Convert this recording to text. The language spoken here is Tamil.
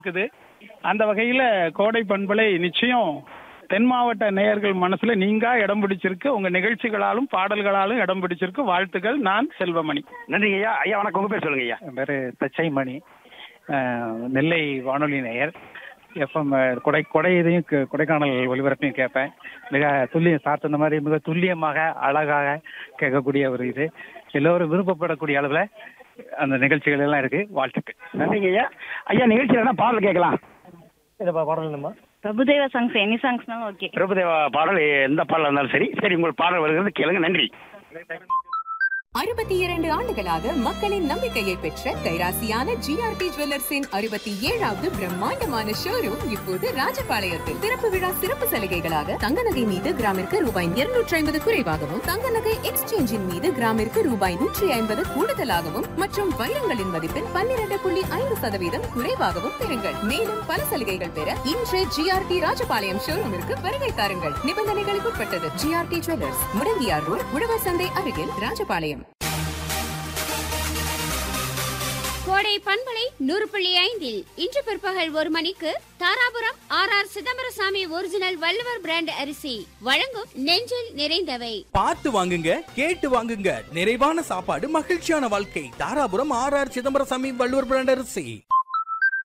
இருக்குது அந்த வகையில கோடை பண்பலை நிச்சயம் தென் மாவட்ட நேயர்கள் மனசுல நீங்கா இடம் பிடிச்சிருக்கு உங்க நிகழ்ச்சிகளாலும் பாடல்களாலும் இடம் பிடிச்சிருக்கு வாழ்த்துக்கள் நான் செல்வமணி நன்றிங்க ஐயா ஐயா வணக்கம் உங்க பேர் சொல்லுங்க ஐயா என் பேர் தச்சைமணி அஹ், நெல்லை வானொலி நேயர் எஃப்எம் கொடை கொடை இதையும் கு- கொடைக்கானல் ஒலிபரப்பையும் கேட்பேன் மிக துல்லியம் சார் சொன்ன மாதிரி மிக துல்லியமாக அழகாக கேட்கக்கூடிய ஒரு இது எல்லோரும் விருப்பப்படக்கூடிய அளவில் அந்த நிகழ்ச்சிகள் எல்லாம் இருக்கு வாழ்த்துக்கள் நன்றிங்க ஐயா ஐயா நிகழ்ச்சியில் என்ன பாடல் கேட்கலாம் இதை பாடணுமா பிரபுதேவா சாங்ஸ் எனி சாங்ஸ்னாலும் ஓகே பிரபுதேவா பாடல் எந்த பாடல் இருந்தாலும் சரி சரி உங்கள் பாடல் வருகிறது கேளுங்க நன்றி அறுபத்தி இரண்டு ஆண்டுகளாக மக்களின் நம்பிக்கையை பெற்ற கைராசியான ஜிஆர்டி ஜுவல்லர்ஸின் அறுபத்தி ஏழாவது பிரம்மாண்டமான ஷோரூம் இப்போது ராஜபாளையத்தில் திறப்பு விழா சிறப்பு சலுகைகளாக தங்க நகை மீது கிராமிற்கு ரூபாய் இருநூற்றி ஐம்பது குறைவாகவும் தங்க நகை எக்ஸ்சேஞ்சின் மீது கிராமிற்கு ரூபாய் நூற்றி ஐம்பது கூடுதலாகவும் மற்றும் வைரங்களின் மதிப்பில் பன்னிரண்டு புள்ளி ஐந்து சதவீதம் குறைவாகவும் பெறுங்கள் மேலும் பல சலுகைகள் பெற இன்று ஜிஆர்டி ராஜபாளையம் ஷோரூமிற்கு வருகை தாருங்கள் நிபந்தனைகளுக்கு உட்பட்டது ஜிஆர்டி ஜுவல்லர்ஸ் முடங்கியார் ரோட் உழவர் சந்தை அருகில் ராஜபாளையம் கோடை பண்பலை நூறு புள்ளி ஐந்தில் இன்று பிற்பகல் ஒரு மணிக்கு Dharapuram R R Chidambarasamy original Valluvar brand அரிசி வழங்கும் நெஞ்சில் நிறைந்தவை பார்த்து வாங்குங்க கேட்டு வாங்குங்க நிறைவான சாப்பாடு மகிழ்ச்சியான வாழ்க்கை Dharapuram R R Chidambarasamy Valluvar brand அரிசி